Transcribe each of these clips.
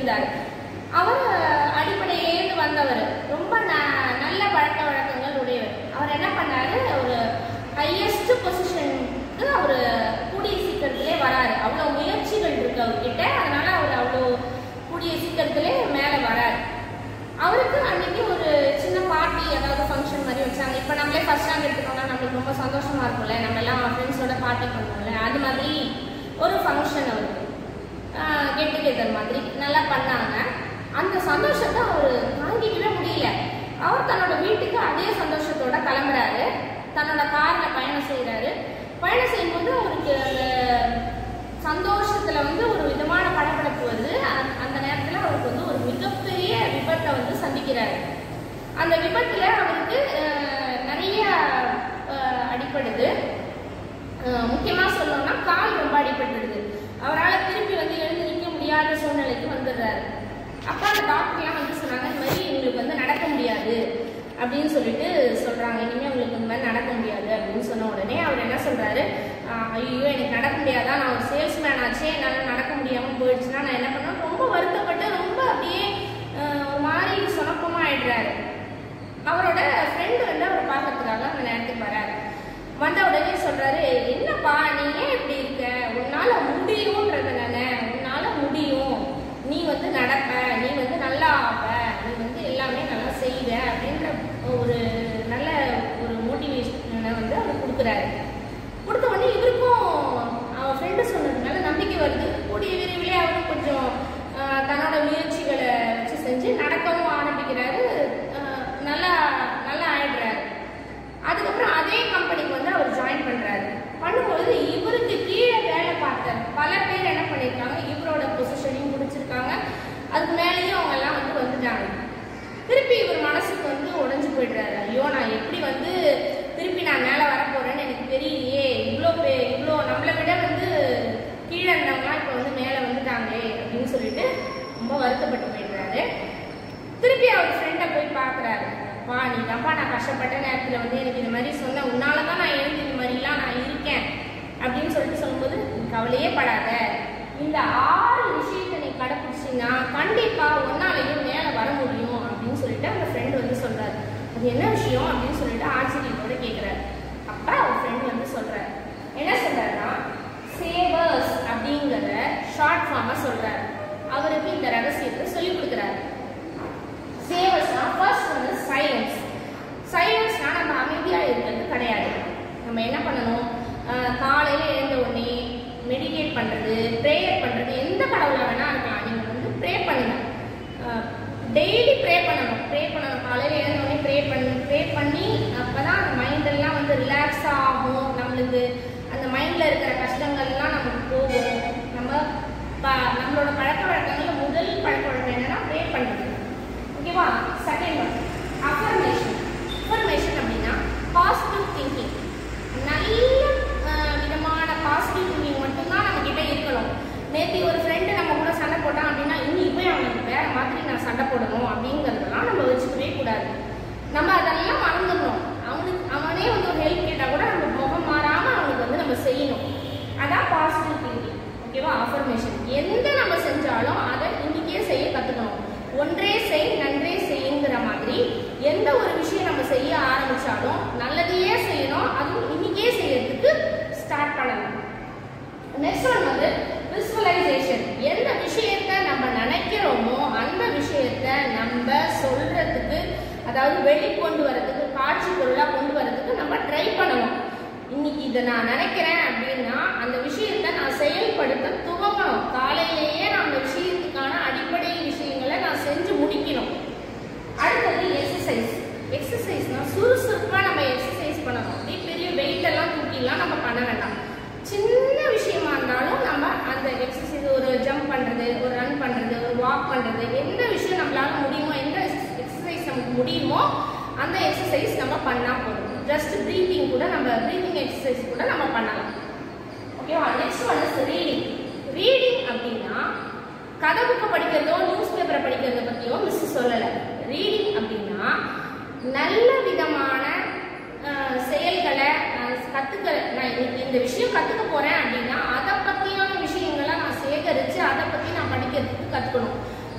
இருந்தார் அவர் அடிப்படையிலேருந்து வந்தவர் ரொம்ப ந- நல்ல பழக்க வழக்கங்கள் உடையவர் அவர் என்ன பண்ணாரு ஒரு ஹையஸ்ட் பொசிஷனுக்கு அவர் கூடிய சீக்கிரத்திலே வராரு அவ்வளோ முயற்சிகள் இருக்கு அவர்கிட்ட அதனால அவர் அவ்வளோ கூடிய சீக்கிரத்திலே மேலே வராரு அவருக்கு அன்னைக்கு ஒரு சின்ன பார்ட்டி அதாவது ஃபங்க்ஷன் மாதிரி வச்சாங்க இப்போ நம்மளே ஃபர்ஸ்ட் ரேங்க் எடுத்துக்கோங்க நம்மளுக்கு ரொம்ப சந்தோஷமா இருக்கும்ல நம்ம எல்லாம் ஃப்ரெண்ட்ஸோட பார்ட்டி பண்ணுவோம்ல அது மாதிரி ஒரு ஃபங்க்ஷன் அவருக்கு கெட் டுகெதர் மாதிரி நல்லா பண்ணாங்க அந்த சந்தோஷத்தை அவர் தாங்கிக்கவே முடியல அவர் தன்னோட வீட்டுக்கு அதே சந்தோஷத்தோட கிளம்புறாரு தன்னோட கார்ல பயணம் செய்றாரு பயணம் செய்யும்போது அவருக்கு அந்த சந்தோஷத்துல வந்து ஒரு விதமான படபடப்பு வருது அந்த- அந்த நேரத்துல அவருக்கு வந்து ஒரு மிகப்பெரிய விபத்தை வந்து சந்திக்கிறாரு அந்த விபத்துல அவருக்கு அஹ், நிறைய அஹ், அடிபடுது அஹ், முக்கியமா சொல்லணும்னா கால் ரொம்ப அடிபட்டுடுது அவரால் திருப்பி வந்து எழுந்து நிற்க முடியாத சூழ்நிலைக்கு வந்துடுறாரு அப்ப அந்த டாக்டர்லாம் வந்து சொன்னாங்க இந்த மாதிரி உங்களுக்கு வந்து நடக்க முடியாது அப்படின்னு சொல்லிட்டு சொல்றாங்க இனிமே உங்களுக்கு இந்த மாதிரி நடக்க முடியாது அப்படின்னு சொன்ன உடனே அவர் என்ன சொல்றாரு "ஆஹ், ஐயோ எனக்கு நடக்க முடியாதா நான் ஒரு சேல்ஸ்மேன் ஆச்சே என்னால் நடக்க முடியாம போயிடுச்சுன்னா நான் என்ன பண்ணுவேன் ரொம்ப வருத்தப்பட்டு ரொம்ப அப்படியே ஆஹ், ஒரு மாதிரி சுணக்கமா ஆயிடுறாரு அவரோட ஃப்ரெண்டு வந்து அவரை பார்க்கறதுக்காக அந்த நேரத்துக்கு வராரு வந்த உடனே சொல்றாரு என்னப்பா நீ ஏன் இப்படி இருக்க உன்னால முடியும்ன்றத நானே உன்னால முடியும் நீ வந்து நடப்ப நீ வந்து நல்லா ஆப்ப நீ வந்து எல்லாமே நல்லா செய்வ அப்படின்ற ஒரு நல்ல ஒரு மோட்டிவேஷனை வந்து அவர் கொடுக்குறாரு கொடுத்த உடனே இவருக்கும் அவன் ஃப்ரெண்டு சொன்னதுனால நம்பிக்கை வருது கூடிய விரைவிலே அவரும் கொஞ்சம் ஆஹ், தன்னோட முயற்சிகளை வச்சு செஞ்சு நடக்கவும் ஆரம்பிக்கிறாரு ஆஹ், நல்லா நல்லா ஆயிடுறாரு அதுக்கப்புறம் அதே கம்பெனிக்கு வந்து அவர் ஜாயின் பண்றாரு பண்ணும்போது இவருக்கு கீழே வேலை பார்த்த பல பேர் என்ன பண்ணியிருக்காங்க இவரோட பொசிஷனையும் முடிச்சிருக்காங்க அதுக்கு மேலேயும் அவங்க எல்லாம் வந்து வந்துட்டாங்க திருப்பி இவர் மனசுக்கு வந்து உடைஞ்சு போயிடுறாரு ஐயோ நான் எப்படி வந்து திருப்பி நான் மேலே வரப்போறேன்னு எனக்கு தெரியலையே இவ்வளோ பே இவ்வளோ நம்மளை விட வந்து கீழே இருந்தவங்களாம் இப்போ வந்து மேலே வந்துட்டாங்களே அப்படின்னு சொல்லிட்டு ரொம்ப வருத்தப்பட்டு போயிடுறாரு திருப்பி அவர் ஃப்ரெண்டை போய் பார்க்குறாரு வா நீ தான்ப்பா நான் கஷ்டப்பட்ட நேரத்தில் வந்து எனக்கு இந்த மாதிரி சொன்ன உன்னால தான் நான் எழுதி இந்த மாதிரிலாம் நான் இருக்கேன் அப்படின்னு சொல்லிட்டு சொல்லும்போது நீ கவலையே படாத இந்த ஆறு விஷயத்தை நீ கடைப்பிடிச்சின்னா கண்டிப்பா உன்னாலையும் மேலே வர முடியும் அப்படின்னு சொல்லிட்டு அந்த ஃப்ரெண்டு வந்து சொல்றாரு அது என்ன விஷயம் அப்படின்னு சொல்லிட்டு ஆச்சரியத்தோட கேட்குறாரு அப்ப அவர் ஃப்ரெண்ட் வந்து சொல்றாரு என்ன சொல்றாருன்னா சேவர்ஸ் அப்படிங்கிற ஷார்ட் ஃபார்மா சொல்றாரு அவருக்கு இந்த ரகசியத்தை சொல்லி கொடுக்குறாரு சேவர்ஸ்னா ஃபர்ஸ்ட் வந்து சைலன்ஸ் சைலன்ஸ்னா நம்ம அமைதியா இருக்கிறது கிடையாது நம்ம என்ன பண்ணணும் ஆஹ் காலையில எழுந்த உடனே மெடிடேட் பண்றது ப்ரேயர் பண்றது எந்த கடவுளா வேணா இருக்கலாம் நீங்க வந்து ப்ரே பண்ணுங்க டெய்லி ப்ரே பண்ணணும் ப்ரே பண்ணணும் காலையில எழுந்த உடனே ப்ரே பண்ணி ப்ரே பண்ணி அப்பதான் அந்த மைண்ட் எல்லாம் வந்து ரிலாக்ஸ் ஆகும் நம்மளுக்கு அந்த மைண்ட்ல இருக்கிற கஷ்டங்கள்லாம் நமக்கு போகும் நம்ம ப- நம்மளோட பழக்க வழக்கங்கள்ல முதல் பழக்க வழக்கம் என்னன்னா ப்ரே பண்றது ஓகேவா செகண்ட் ஒன் அஃபர்மேஷன் அஃபர்மேஷன் அப்படின்னா பாசிட்டிவ் திங்கிங் நல்ல அஹ், விதமான பாசிட்டிவ் திங்கிங் மட்டும்தான் நம்ம கிட்ட இருக்கணும் நேற்று ஒரு ஃப்ரெண்டு நம்ம கூட சண்டை போட்டான் அப்படின்னா இன்னைக்கு போய் அவனுக்கு வேற மாதிரி நான் சண்டை போடணும் அப்படிங்கிறதெல்லாம் நம்ம வச்சுக்கவே கூடாது நம்ம அதெல்லாம் மறந்துடணும் அவனுக்கு அவனே வந்து ஒரு ஹெல்ப் கேட்டால் கூட நம்ம முகம் மாறாம அவனுக்கு வந்து நம்ம செய்யணும் அதான் பாசிட்டிவ் திங்கிங் ஓகேவா அஃபர்மேஷன் எந்த நம்ம செஞ்சாலும் அதை இன்னைக்கே செய்ய கற்றுக்கணும் ஒன்றே செய் நன்றே செய்யுங்கிற மாதிரி எந்த ஒரு விஷயம் நம்ம செய்ய ஆரம்பிச்சாலும் நல்லதையே செய்யணும் அதுவும் இன்னைக்கே செய்யறதுக்கு ஸ்டார்ட் பண்ணணும் நெக்ஸ்ட் ஒன் வந்து விசுவலைசேஷன் எந்த விஷயத்த நம்ம நினைக்கிறோமோ அந்த விஷயத்த நம்ம சொல்றதுக்கு அதாவது வெளிக்கொண்டு வரதுக்கு காட்சி பொருளாக கொண்டு வரதுக்கு நம்ம ட்ரை பண்ணணும் இன்னைக்கு இதை நான் நினைக்கிறேன் அப்படின்னா அந்த விஷயத்த நான் செயல்படுத்த துவங்கணும் காலையிலேயே நான் அந்த விஷயத்துக்கான அடிப்படை விஷயங்களை நான் செஞ்சு முடிக்கணும் அடுத்தது எக்ஸசைஸ் எக்ஸசைஸ்னா சுறுசுறுப்பா நம்ம எக்ஸசைஸ் பண்ணணும் அப்படியே பெரிய வெயிட் எல்லாம் தூக்கிலாம் நம்ம பண்ண வேண்டாம் சின்ன விஷயமா இருந்தாலும் நம்ம அந்த எக்ஸசைஸ் ஒரு ஜம்ப் பண்றது ஒரு ரன் பண்றது ஒரு வாக் பண்றது எந்த விஷயம் நம்மளால முடியுமோ எந்த எக்ஸசைஸ் நமக்கு முடியுமோ அந்த எக்ஸசைஸ் நம்ம பண்ணா போதும் ஜஸ்ட் ப்ரீத்திங் கூட நம்ம ப்ரீத்திங் எக்ஸசைஸ் கூட நம்ம பண்ணலாம் ஓகேவா next one is reading reading அப்படின்னா கதை புக்கை படிக்கிறதோ நியூஸ் பேப்பரை படிக்கிறத பற்றியோ மிஸ் சொல்லலை ரீடிங் அப்படின்னா நல்ல விதமான அஹ், செயல்களை நான் கற்றுக்க நான் இன்னைக்கு இந்த விஷயம் கற்றுக்க போகிறேன் அப்படின்னா அதை பற்றியான விஷயங்களை நான் சேகரித்து அதை பற்றி நான் படிக்கிறதுக்கு கற்றுக்கணும்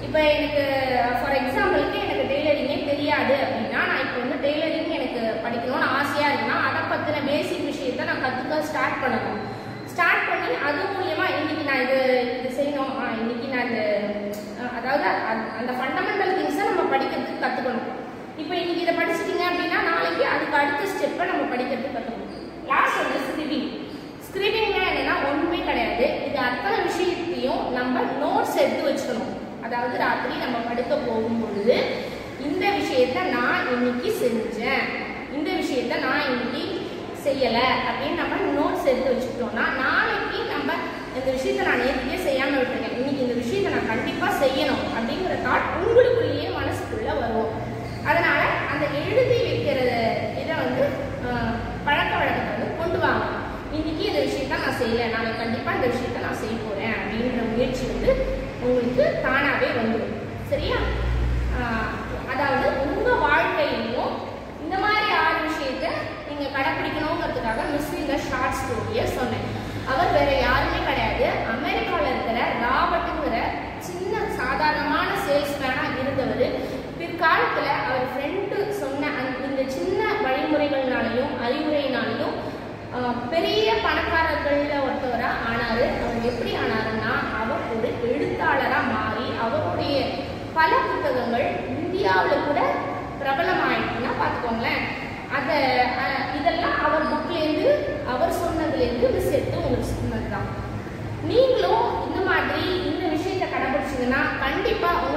இப்போ எனக்கு ஃபார் எக்ஸாம்பிளுக்கு எனக்கு டெய்லரிங்கே தெரியாது அப்படின்னா நான் இப்போ வந்து டெய்லரிங் எனக்கு படிக்கணும்னு ஆசையாக இருக்குன்னா அதை பற்றின பேசிக் விஷயத்த நான் கற்றுக்க ஸ்டார்ட் பண்ணணும் ஸ்டார்ட் பண்ணி அது மூலியமா இன்னைக்கு நான் இது இது செய்யணும் ஆ, இன்னைக்கு நான் இது அஹ், அதாவது அ- அந்த ஃபண்டமெண்டல் திங்ஸை நம்ம படிக்கிறதுக்கு கற்றுக்கணும் இப்போ இன்னைக்கு இதை படிச்சிட்டீங்க அப்படின்னா நாளைக்கு அதுக்கு அடுத்த ஸ்டெப்பை நம்ம படிக்கிறதுக்கு கற்றுக்கணும் லாஸ்ட் வந்து ஸ்கிரிபிங் ஸ்கிரிபிங்னா என்னன்னா ஒன்றுமே கிடையாது இது அத்தனை விஷயத்தையும் நம்ம நோட்ஸ் எடுத்து வச்சுக்கணும் அதாவது ராத்திரி நம்ம படுக்க போகும் பொழுது இந்த விஷயத்த நான் இன்னைக்கு செஞ்சேன் இந்த விஷயத்த நான் இன்னைக்கு செய்யலை அப்படின்னு நம்ம நோட்ஸ் எடுத்து வச்சுக்கிட்டோம்னா நாளைக்கு நம்ம இந்த விஷயத்த நான் நேற்றுக்கே செய்யாமல் விட்டுருக்கேன் இன்னைக்கு இந்த விஷயத்த நான் கண்டிப்பாக செய்யணும் அப்படிங்கிற தாட் உங்களுக்குள்ளேயே மனசுக்குள்ள வரும் அதனால அந்த எழுதி வைக்கிற இதை வந்து ஆஹ், பழக்க வழக்கத்தை வந்து கொண்டு வாங்க இன்னைக்கு இந்த விஷயத்த நான் செய்யலை நாளைக்கு கண்டிப்பாக இந்த விஷயத்த நான் செய்ய போகிறேன் அப்படின்ற முயற்சி வந்து உங்களுக்கு தானாகவே வந்துடும் சரியா ஆஹ், அதாவது உங்கள் வாழ்க்கையிலையும் இந்த மாதிரி ஆறு விஷயத்த நீங்கள் கடைப்பிடிக்கணுங்கிறதுக்காக மிஸ் இந்த ஷார்ட் ஸ்டோரியை சொன்னேன் அவர் வேற யாருமே கிடையாது அமெரிக்காவில் இருக்கிற ராபர்ட்டுங்கிற சின்ன சாதாரணமான சேல்ஸ்மேனாக இருந்தவர் பிற்காலத்தில் அவர் ஃப்ரெண்டு சொன்ன அந்த இந்த சின்ன வழிமுறைகள்னாலையும் அறிவுரையினாலையும் ஆஹ், பெரிய பணக்காரர்களில் ஒருத்தவராக ஆனார் அவர் எப்படி ஆனாருன்னா அவர் ஒரு எழுத்தாளராக மாறி அவருடைய பல புத்தகங்கள் இந்தியாவில் கூட பிரபலமாயிட்டுன்னா பார்த்துக்கோங்களேன் அதை அஹ், இதெல்லாம் அவர் புக்லேருந்து அவர் சொன்னதுலேருந்து மிஸ் எடுத்து உங்களுக்கு சொன்னது தான் நீங்களும் இந்த மாதிரி இந்த விஷயத்தை கடைபிடிச்சிங்கன்னா கண்டிப்பாக